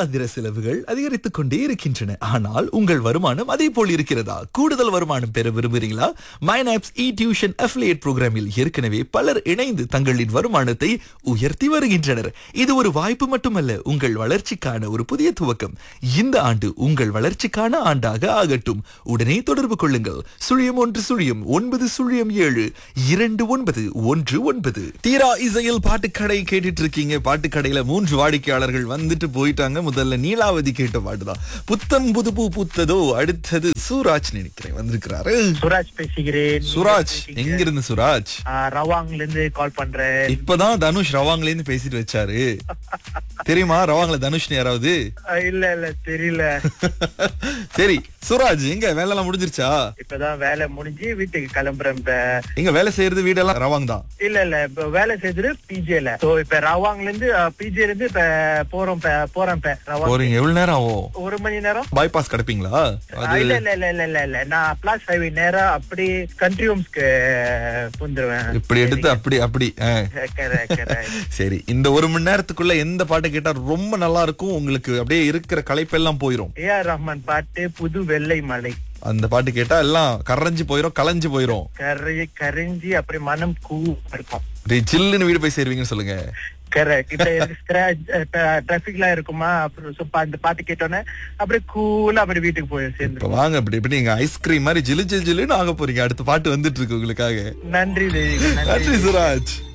மாதாந்திர செலவுகள் அதிகரித்துக் கொண்டே இருக்கின்றன ஆனால் உங்கள் வருமானம் அதே போல் இருக்கிறதா கூடுதல் வருமானம் பெற விரும்புகிறீங்களா மைனாப்ஸ் இ டியூஷன் அஃபிலியேட் புரோகிராமில் ஏற்கனவே பலர் இணைந்து தங்களின் வருமானத்தை உயர்த்தி வருகின்றனர் இது ஒரு வாய்ப்பு மட்டுமல்ல உங்கள் வளர்ச்சிக்கான ஒரு புதிய துவக்கம் இந்த ஆண்டு உங்கள் வளர்ச்சிக்கான ஆண்டாக ஆகட்டும் உடனே தொடர்பு கொள்ளுங்கள் சுழியம் ஒன்று சுழியம் ஒன்பது சுழியம் ஏழு இரண்டு ஒன்பது ஒன்று ஒன்பது தீரா இசையில் பாட்டுக்கடை கேட்டுட்டு இருக்கீங்க பாட்டுக்கடையில மூன்று வாடிக்கையாளர்கள் வந்துட்டு போயிட்டாங்க முதல்ல நீலாவதி கேட்ட பாட்டுதான் புத்தம் புதுப்பு பூத்ததோ அடுத்தது சூராஜ் நினைக்கிறேன் வந்திருக்கிறாரு சுராஜ் பேசுகிறேன் சுராஜ் எங்க இருந்து சுராஜ் ஆஹ் ரவாங்ல இருந்து கால் பண்றேன் இப்பதான் தனுஷ் ரவாங்ல இருந்து பேசிட்டு வச்சாரு தெரியுமா ரவாங்ல தனுஷ்னு யாராவது ஆஹ் இல்ல இல்ல தெரியல சரி சுராஜ் எங்க வேலை எல்லாம் முடிஞ்சிருச்சா இப்பதான் வேலை முடிஞ்சு வீட்டுக்கு கிளம்புறேன் இப்ப எங்க வேலை செய்யறது வீடெல்லாம் ரவாங் தான் இல்ல இல்ல இப்ப வேலை செய்தது பிஜேல சோ இப்ப ரவாங்ல இருந்து பிஜே இருந்து இப்ப போறோம் இப்ப போறேன் இப்ப ரவாங் போறீங்க எவ்வளவு நேரம் ஆகும் ஒரு மணி நேரம் பைபாஸ் கிடைப்பீங்களா ஆஹ் அது இல்ல இல்ல இல்ல இல்ல இல்ல இல்ல நான் பிளாஸ் ஹைவே நேரா அப்படி கண்ட்ரி ஹோம்ஸ்க்கு புந்துருவேன் இப்படி எடுத்து அப்படி அப்படி ஆ. correct, correct. சரி இந்த ஒரு மணி நேரத்துக்குள்ள எந்த பாட்டு கேட்டா ரொம்ப நல்லா இருக்கும் உங்களுக்கு அப்படியே இருக்கிற களைப்பெல்லாம் போயிரும் ஏ ஆர் ரஹ்மான் பாட்டு புது வெள்ளை மலை அந்த பாட்டு கேட்டா எல்லாம் கரைஞ்சு போயிரும் கலைஞ்சு போயிரும் கரை கரைஞ்சி அப்படி மனம் கூ இருக்கும் அப்படியே ஜில்லுன்னு வீடு போய் சேருவீங்கன்னு சொல்லுங்க கரெக்ட் இப்ப டிராபிக்ல இருக்குமா அப்புறம் so பா- அந்த பாட்டு கேட்டோன்னே அப்படியே கூலா அப்படி வீட்டுக்கு போய் இப்ப சேர்ந்து வாங்க அப்படி இப்படி நீங்க ஐஸ்கிரீம் மாதிரி ஜிலு ஜிலு ஜிலுன்னு ஆக போறீங்க அடுத்த பாட்டு வந்துட்டு இருக்கு உங்களுக்காக நன்றி தேவிகா, நன்றி நன்றி சுராஜ்